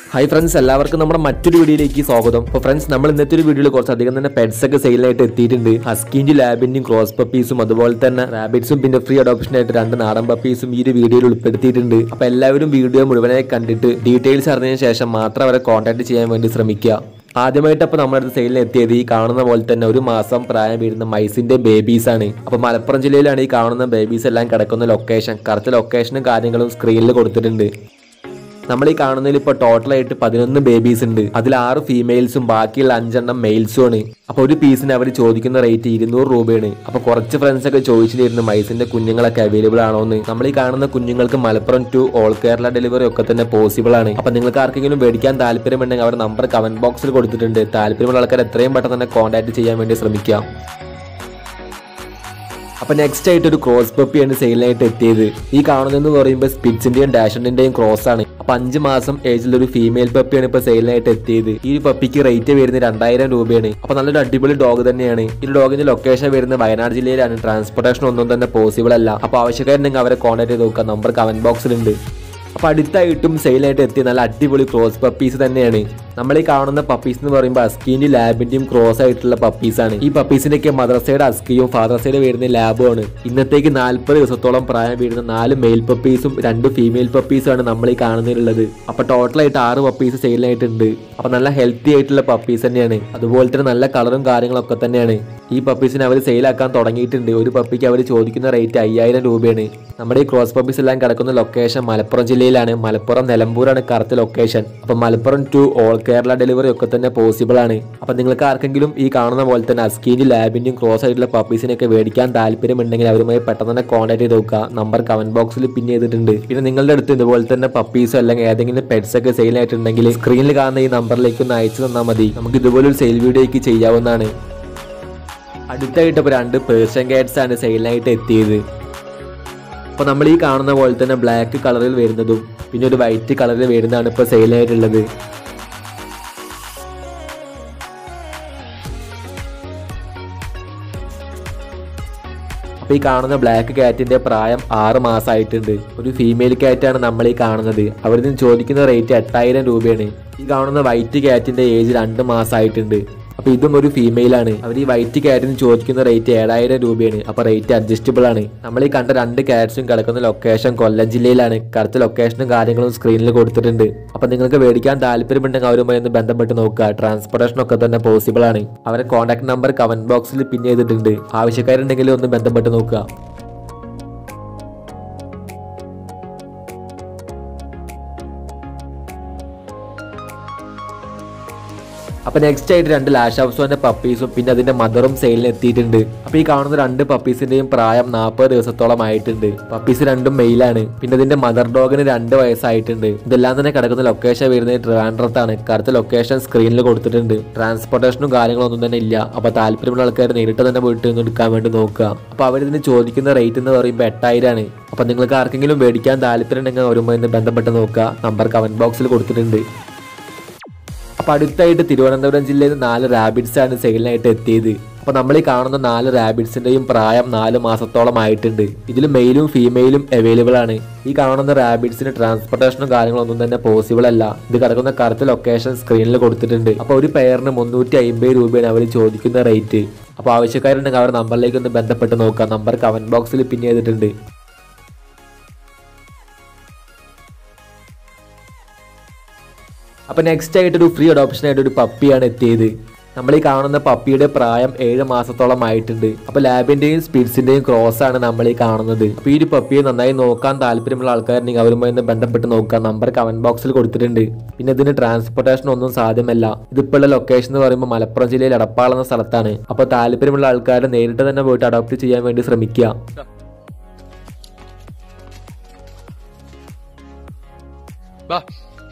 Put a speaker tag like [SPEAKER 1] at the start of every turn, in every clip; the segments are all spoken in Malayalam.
[SPEAKER 1] ഹായ് ഫ്രണ്ട്സ് എല്ലാവർക്കും നമ്മുടെ മറ്റൊരു വീഡിയോയിലേക്ക് സ്വാഗതം അപ്പോൾ ഫ്രണ്ട്സ് നമ്മൾ ഇന്നത്തെ ഒരു വീഡിയോയിൽ കുറച്ചധികം തന്നെ പെറ്റ്സ് ഒക്കെ സെയിലായിട്ട് എത്തിയിട്ടുണ്ട് ഹസ്കിൻ്റെ ലാബിൻ്റെയും ക്രോസ് പപ്പീസും അതുപോലെ തന്നെ റാബിറ്റ്സും പിന്നെ ഫ്രീ അഡോപ്ഷനായിട്ട് രണ്ട് നാടൻ പപ്പീസും ഈ ഒരു വീഡിയോയിൽ ഉൾപ്പെടുത്തിയിട്ടുണ്ട് അപ്പോൾ എല്ലാവരും വീഡിയോ മുഴുവനായി കണ്ടിട്ട് ഡീറ്റെയിൽസ് അറിഞ്ഞതിന് ശേഷം മാത്രം അവരെ കോൺടാക്ട് ചെയ്യാൻ വേണ്ടി ശ്രമിക്കുക ആദ്യമായിട്ട് അപ്പോൾ നമ്മുടെ അടുത്ത് സെയിലിന് എത്തിയത് ഈ കാണുന്ന പോലെ തന്നെ ഒരു മാസം പ്രായം വീഴുന്ന മൈസിന്റെ ബേബീസ് ആണ് അപ്പോൾ മലപ്പുറം ജില്ലയിലാണ് ഈ കാണുന്ന ബേബീസ് എല്ലാം കിടക്കുന്ന ലൊക്കേഷൻ കറക്റ്റ് ലൊക്കേഷനും കാര്യങ്ങളും സ്ക്രീനിൽ കൊടുത്തിട്ടുണ്ട് നമ്മൾ ഈ കാണുന്നതിൽ ഇപ്പോൾ ടോട്ടലായിട്ട് പതിനൊന്ന് ബേബീസ് ഉണ്ട് അതിൽ ആറ് ഫീമെയിൽസും ബാക്കിയുള്ള അഞ്ചെണ്ണം മെയിൽസും ആണ് അപ്പോൾ ഒരു പീസിന് അവർ ചോദിക്കുന്ന റേറ്റ് ഇരുന്നൂറ് രൂപയാണ് അപ്പോൾ കുറച്ച് ഫ്രണ്ട്സ് ഒക്കെ ചോദിച്ചിരുന്നു മൈസിന്റെ കുഞ്ഞുങ്ങളൊക്കെ അവൈലബിൾ ആണോ എന്ന് നമ്മൾ ഈ കാണുന്ന കുഞ്ഞുങ്ങൾക്ക് Malappuram to all Kerala delivery ഒക്കെ തന്നെ പോസിബിൾ ആണ് അപ്പോൾ നിങ്ങൾക്ക് ആർക്കെങ്കിലും മേടിക്കാൻ താല്പര്യമുണ്ടെങ്കിൽ അവരുടെ നമ്പർ കമന്റ് ബോക്സിൽ കൊടുത്തിട്ടുണ്ട് താല്പര്യമുള്ള ആൾക്കാർ എത്രയും പെട്ടെന്ന് തന്നെ കോൺടാക്ട് ചെയ്യാൻ വേണ്ടി ശ്രമിക്കാം അപ്പൊ നെക്സ്റ്റ് ആയിട്ട് ഒരു ക്രോസ് പപ്പിയാണ് സെയിലിനായിട്ട് എത്തിയത് ഈ കാണുന്നതെന്ന് പറയുമ്പോൾ സ്പിറ്റ്സിന്റെയും ഡാഷണിന്റെയും ക്രോസ് ആണ് അപ്പൊ അഞ്ച് മാസം ഏജിൽ ഒരു ഫീമെയിൽ പപ്പിയാണ് ഇപ്പൊ സെയിലിനായിട്ട് എത്തിയത് ഈ ഒരു പപ്പിക്ക് റേറ്റ് വരുന്നത് രണ്ടായിരം രൂപയാണ് അപ്പൊ നല്ലൊരു അടിപൊളി ഡോഗ് തന്നെയാണ് ഈ ഒരു ഡോഗിന്റെ ലൊക്കേഷൻ വരുന്നത് വയനാട് ജില്ലയിലാണ് ട്രാൻസ്പോർട്ടേഷൻ ഒന്നും തന്നെ പോസിബിൾ അല്ല അപ്പൊ ആവശ്യക്കാരുണ്ടെങ്കിൽ അവരെ കോൺടാക്ട് ചെയ്ത് നോക്കുക നമ്പർ കമന്റ് ബോക്സിലുണ്ട് അപ്പൊ അടുത്തായിട്ടും സെയിലായിട്ട് എത്തിയ നല്ല അടിപൊളി ക്രോസ് പപ്പീസ് തന്നെയാണ് നമ്മൾ ഈ കാണുന്ന പപ്പീസ് എന്ന് പറയുമ്പോൾ അസ്കിന്റെയും ലാബിന്റെയും ക്രോസ് ആയിട്ടുള്ള പപ്പീസ് ആണ് ഈ പപ്പീസിന്റെ ഒക്കെ മദർസയുടെ അസ്കിയും ഫാദർ സൈഡ് വരുന്ന ലാബും ആണ് ഇന്നത്തേക്ക് നാല്പത് ദിവസത്തോളം പ്രായം വീഴുന്ന നാല് മെയിൽ പപ്പീസും രണ്ട് ഫീമെയിൽ പപ്പീസും ആണ് നമ്മൾ ഈ കാണുന്നതിലുള്ളത് അപ്പൊ ടോട്ടലായിട്ട് ആറ് പപ്പീസ് സെയിലായിട്ടുണ്ട് അപ്പൊ നല്ല ഹെൽത്തി ആയിട്ടുള്ള പപ്പീസ് തന്നെയാണ് അതുപോലെ തന്നെ നല്ല കളറും കാര്യങ്ങളൊക്കെ തന്നെയാണ് ഈ പപ്പീസിനെ അവർ സെയിലാക്കാൻ തുടങ്ങിയിട്ടുണ്ട് ഒരു പപ്പിക്ക് അവർ ചോദിക്കുന്ന റേറ്റ് അയ്യായിരം രൂപയാണ് നമ്മുടെ ഈ ക്രോസ് പപ്പീസ് എല്ലാം കിടക്കുന്ന ലൊക്കേഷൻ മലപ്പുറം ജില്ലയിലാണ് മലപ്പുറം നിലമ്പൂരാണ് കറക്റ്റ് ലൊക്കേഷൻ അപ്പൊ Malappuram to all Kerala delivery ഒക്കെ തന്നെ പോസിബിൾ ആണ് അപ്പൊ നിങ്ങൾക്ക് ആർക്കെങ്കിലും ഈ കാണുന്ന പോലെ തന്നെ അസ്കീൻ്റെ ലാബിന്റെയും ക്രോസ് ആയിട്ടുള്ള പപ്പീസിനൊക്കെ മേടിക്കാൻ താല്പര്യമുണ്ടെങ്കിൽ അവരുമായി പെട്ടെന്ന് തന്നെ കോൺടാക്ട് ചെയ്ത് നോക്കുക നമ്പർ കമന്റ് ബോക്സിൽ പിൻ ചെയ്തിട്ടുണ്ട് പിന്നെ നിങ്ങളുടെ അടുത്ത് ഇതുപോലെ തന്നെ പപ്പീസോ അല്ലെങ്കിൽ ഏതെങ്കിലും പെറ്റ്സ് ഒക്കെ സെയിൽ ആയിട്ടുണ്ടെങ്കിൽ സ്ക്രീനിൽ കാണുന്ന ഈ നമ്പറിലേക്ക് ഒന്ന് അയച്ചു തന്നാൽ മതി നമുക്ക് ഇതുപോലൊരു സെയിൽ വീഡിയോയ്ക്ക് ചെയ്യാവുന്നതാണ് അടുത്തായിട്ട് ഇപ്പോൾ രണ്ട് പേർഷ്യൻ കാറ്റ്സ് ആണ് സെയിലിനായിട്ട് എത്തിയത് അപ്പോൾ നമ്മൾ ഈ കാണുന്ന പോലെ തന്നെ ബ്ലാക്ക് കളറിൽ വരുന്നതും പിന്നെ ഒരു വൈറ്റ് കളറിൽ വരുന്നതാണ് ഇപ്പോൾ സെയിലായിട്ടുള്ളത് അപ്പോൾ ഈ കാണുന്ന ബ്ലാക്ക് കാറ്റിന്റെ പ്രായം ആറ് മാസമായിട്ടുണ്ട് ഒരു ഫീമെയിൽ കാറ്റാണ് നമ്മൾ ഈ കാണുന്നത് അവരിൽ ചോദിക്കുന്ന റേറ്റ് എട്ടായിരം രൂപയാണ് ഈ കാണുന്ന വൈറ്റ് കാറ്റിന്റെ ഏജ് രണ്ട് മാസമായിട്ടുണ്ട് അപ്പൊ ഇതും ഒരു ഫീമെയിൽ ആണ് അവർ ഈ വൈറ്റ് കാറ്റിന് ചോദിക്കുന്ന റേറ്റ് ഏഴായിരം രൂപയാണ് അപ്പൊ റേറ്റ് അഡ്ജസ്റ്റബിൾ ആണ് നമ്മൾ ഈ കണ്ട രണ്ട് കാറ്റ്സും കിടക്കുന്ന ലൊക്കേഷൻ കൊല്ലം ജില്ലയിലാണ് കറുത്ത ലൊക്കേഷനും കാര്യങ്ങളും സ്ക്രീനിൽ കൊടുത്തിട്ടുണ്ട് അപ്പൊ നിങ്ങൾക്ക് മേടിക്കാൻ താല്പര്യമുണ്ടെങ്കിൽ അവരുമായി ഒന്ന് ബന്ധപ്പെട്ട് നോക്കുക ട്രാൻസ്പോർട്ടേഷൻ ഒക്കെ തന്നെ പോസിബിൾ ആണ് അവരെ കോൺടാക്ട് നമ്പർ കമന്റ് ബോക്സിൽ പിൻ ചെയ്തിട്ടുണ്ട് ആവശ്യക്കാരുണ്ടെങ്കിൽ ഒന്ന് ബന്ധപ്പെട്ട് നോക്കുക അപ്പൊ നെക്സ്റ്റ് ആയിട്ട് രണ്ട് ലാഷ് ഹൗസോന്റെ പപ്പീസും പിന്നെ അതിന്റെ മദറും സെയിലിന് എത്തിയിട്ടുണ്ട് അപ്പൊ ഈ കാണുന്ന രണ്ട് പപ്പീസിന്റെയും പ്രായം നാൽപ്പത് ദിവസത്തോളം ആയിട്ടുണ്ട് പപ്പീസ് രണ്ടും മെയിലാണ് പിന്നെ ഇതിന്റെ മദർ ഡോഗിന് രണ്ട് വയസ്സായിട്ടുണ്ട് ഇതെല്ലാം തന്നെ കിടക്കുന്ന ലൊക്കേഷൻ വരുന്നത് ട്രിവാൻഡ്രത്താണ് കറുത്ത ലൊക്കേഷൻ സ്ക്രീനിൽ കൊടുത്തിട്ടുണ്ട് ട്രാൻസ്പോർട്ടേഷനും കാര്യങ്ങളൊന്നും തന്നെ ഇല്ല അപ്പൊ താല്പര്യമുള്ള ആൾക്കാർ നേരിട്ട് തന്നെ പോയിട്ട് ഒന്ന് എടുക്കാൻ വേണ്ടി നോക്കുക അപ്പൊ അവരിതിന് ചോദിക്കുന്ന റേറ്റ് എന്ന് പറയുമ്പോൾ എട്ടായിരം ആണ് അപ്പൊ നിങ്ങൾക്ക് ആർക്കെങ്കിലും മേടിക്കാൻ താല്പര്യം ഉണ്ടെങ്കിൽ അവരുമായി ഒന്ന് ബന്ധപ്പെട്ട് നോക്കുക നമ്പർ കമന്റ് ബോക്സിൽ കൊടുത്തിട്ടുണ്ട് അപ്പൊ അടുത്തായിട്ട് തിരുവനന്തപുരം ജില്ലയിൽ നാല് റാബിറ്റ്സ് ആണ് സെയിലിനായിട്ട് എത്തിയത് അപ്പൊ നമ്മൾ ഈ കാണുന്ന നാല് റാബിറ്റ്സിന്റെയും പ്രായം നാല് മാസത്തോളം ആയിട്ടുണ്ട് ഇതിൽ മെയിലും ഫീമെയിലും അവൈലബിൾ ആണ് ഈ കാണുന്ന റാബിറ്റ്സിന് ട്രാൻസ്പോർട്ടേഷനും കാര്യങ്ങളൊന്നും തന്നെ പോസിബിൾ അല്ല ഇത് കിടക്കുന്ന കറുത്ത ലൊക്കേഷൻ സ്ക്രീനിൽ കൊടുത്തിട്ടുണ്ട് അപ്പൊ ഒരു പെയറിന് മുന്നൂറ്റി അമ്പത് രൂപയാണ് അവർ ചോദിക്കുന്ന റേറ്റ് അപ്പൊ ആവശ്യക്കാരുണ്ടെങ്കിൽ അവർ നമ്പറിലേക്ക് ഒന്ന് ബന്ധപ്പെട്ട് നോക്കുക നമ്പർ കമന്റ് ബോക്സിൽ പിൻ ചെയ്തിട്ടുണ്ട് അപ്പൊ നെക്സ്റ്റ് ആയിട്ട് ഒരു ഫ്രീ അഡോപ്ഷൻ ആയിട്ട് ഒരു പപ്പിയാണ് എത്തിയത് നമ്മൾ ഈ കാണുന്ന പപ്പിയുടെ പ്രായം ഏഴ് മാസത്തോളം ആയിട്ടുണ്ട് അപ്പൊ ലാബിന്റെയും സ്പിഡ്സിന്റെയും ക്രോസ് ആണ് നമ്മൾ ഈ കാണുന്നത് അപ്പൊ ഈ ഒരു പപ്പിയെ നന്നായി നോക്കാൻ താല്പര്യമുള്ള ആൾക്കാരുണ്ടെങ്കിൽ അവരുമായി ഒന്ന് ബന്ധപ്പെട്ട് നോക്കുക നമ്പർ കമന്റ് ബോക്സിൽ കൊടുത്തിട്ടുണ്ട് പിന്നെ ഇതിന് ട്രാൻസ്പോർട്ടേഷൻ ഒന്നും സാധ്യമല്ല ഇതിപ്പോൾ ഉള്ള ലൊക്കേഷൻ എന്ന് പറയുമ്പോൾ മലപ്പുറം ജില്ലയിൽ എടപ്പാൾ എന്ന സ്ഥലത്താണ് അപ്പൊ താല്പര്യമുള്ള ആൾക്കാർ നേരിട്ട് തന്നെ പോയിട്ട് അഡോപ്റ്റ് ചെയ്യാൻ വേണ്ടി ശ്രമിക്കുക
[SPEAKER 2] ബാ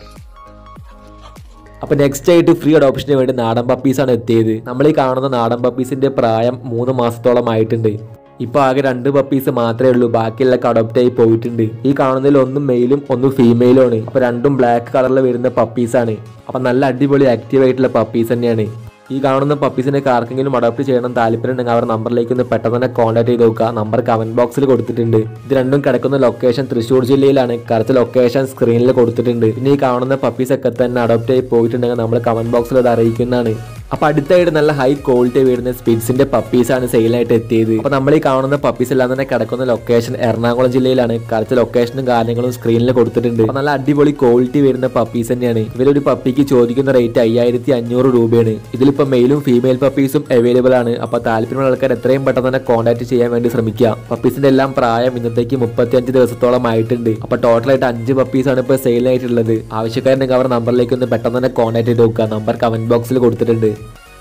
[SPEAKER 1] അപ്പൊ നെക്സ്റ്റ് ആയിട്ട് ഫ്രീ അഡോപ്ഷന് വേണ്ടി നാടൻ പപ്പീസ് ആണ് എത്തിയത് നമ്മൾ ഈ കാണുന്ന നാടൻ പപ്പീസിന്റെ പ്രായം മൂന്ന് മാസത്തോളം ആയിട്ടുണ്ട് ഇപ്പൊ ആകെ രണ്ട് പപ്പീസ് മാത്രമേ ഉള്ളൂ ബാക്കിയുള്ളൊക്കെ അഡോപ്റ്റ് ആയി പോയിട്ടുണ്ട് ഈ കാണുന്നതിൽ ഒന്നും മെയിലും ഒന്നും ഫീമെയിലും ആണ് അപ്പൊ രണ്ടും ബ്ലാക്ക് കളറിൽ വരുന്ന പപ്പീസ് ആണ് അപ്പൊ നല്ല അടിപൊളി ആക്റ്റീവ് ആയിട്ടുള്ള പപ്പീസ് തന്നെയാണ് ഈ കാണുന്ന പപ്പീസിനെ ആർക്കെങ്കിലും അഡോപ്റ്റ് ചെയ്യണം താല്പര്യം ഉണ്ടെങ്കിൽ അവർ നമ്പറിലേക്ക് ഒന്ന് പെട്ടെന്ന് തന്നെ കോൺടാക്ട് ചെയ്ത് നോക്കുക നമ്പർ കമന്റ് ബോക്സിൽ കൊടുത്തിട്ടുണ്ട് ഇത് രണ്ടും കിടക്കുന്ന ലൊക്കേഷൻ തൃശ്ശൂർ ജില്ലയിലാണ് കറക്റ്റ് ലൊക്കേഷൻ സ്ക്രീനിൽ കൊടുത്തിട്ടുണ്ട് പിന്നെ ഈ കാണുന്ന പപ്പീസ് ഒക്കെ തന്നെ അഡോപ്റ്റ് ചെയ്ത് പോയിട്ടുണ്ടെങ്കിൽ നമ്മൾ കമന്റ് ബോക്സിൽ അത് അറിയിക്കുന്നതാണ് അപ്പൊ അടുത്തായിട്ട് നല്ല ഹൈ ക്വാളിറ്റി വരുന്ന സ്പിറ്റ്സിന്റെ പപ്പീസ് ആണ് സെയിലായിട്ട് എത്തിയത് അപ്പൊ നമ്മൾ ഈ കാണുന്ന പപ്പീസ് എല്ലാം തന്നെ കിടക്കുന്ന ലൊക്കേഷൻ എറണാകുളം ജില്ലയിലാണ് കറക്റ്റ് ലൊക്കേഷനും കാര്യങ്ങളും സ്ക്രീനിൽ കൊടുത്തിട്ടുണ്ട് അപ്പൊ നല്ല അടിപൊളി ക്വാളിറ്റി വരുന്ന പപ്പീസ് തന്നെയാണ് ഇവരൊരു പപ്പിക്ക് ചോദിക്കുന്ന റേറ്റ് അയ്യായിരത്തി അഞ്ഞൂറ് രൂപയാണ് ഇതിലിപ്പോ മെയിലും ഫീമെയിൽ പപ്പീസും അവൈലബിൾ ആണ് അപ്പൊ താല്പര്യമുള്ള ആൾക്കാർ എത്രയും പെട്ടെന്ന് തന്നെ കോൺടാക്ട് ചെയ്യാൻ വേണ്ടി ശ്രമിക്കുക പപ്പീസിന്റെ എല്ലാം പ്രായം ഇന്നത്തേക്ക് മുപ്പത്തി അഞ്ച് ദിവസത്തോളം ആയിട്ടുണ്ട് അപ്പൊ ടോട്ടലായിട്ട് അഞ്ച് പപ്പീസ് ആണ് ഇപ്പൊ സെയിലായിട്ടുള്ളത് ആവശ്യക്കാരുണ്ടെങ്കിൽ അവർ നമ്പറിലേക്ക് ഒന്ന് പെട്ടെന്ന് തന്നെ കോൺടാക്ട് ചെയ്ത് നോക്കുക നമ്പർ കമന്റ് ബോക്സിൽ കൊടുത്തിട്ടുണ്ട്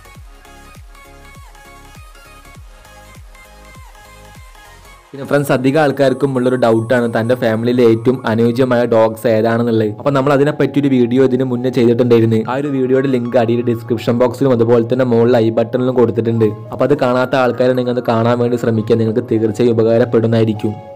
[SPEAKER 1] പിന്നെ ഫ്രണ്ട്സ് അധികം ആൾക്കാർക്കും ഉള്ളൊരു ഡൗട്ടാണ് തന്റെ ഫാമിലിയിലെ ഏറ്റവും അനുയോജ്യമായ ഡോഗ്സ് ഏതാണെന്നുള്ളത് അപ്പൊ നമ്മൾ അതിനെ പറ്റി ഒരു വീഡിയോ ഇതിന് മുന്നേ ചെയ്തിട്ടുണ്ടായിരുന്നു ആ ഒരു വീഡിയോയുടെ ലിങ്ക് അടിയിൽ ഡിസ്ക്രിപ്ഷൻ ബോക്സിലും അതുപോലെ തന്നെ മുകളിൽ ഐ ബട്ടണിലും കൊടുത്തിട്ടുണ്ട് അപ്പൊ അത് കാണാത്ത ആൾക്കാരെ നിങ്ങൾ അത് കാണാൻ വേണ്ടി ശ്രമിക്കുക നിങ്ങൾക്ക് തീർച്ചയായും ഉപകാരപ്പെടുന്നതായിരിക്കും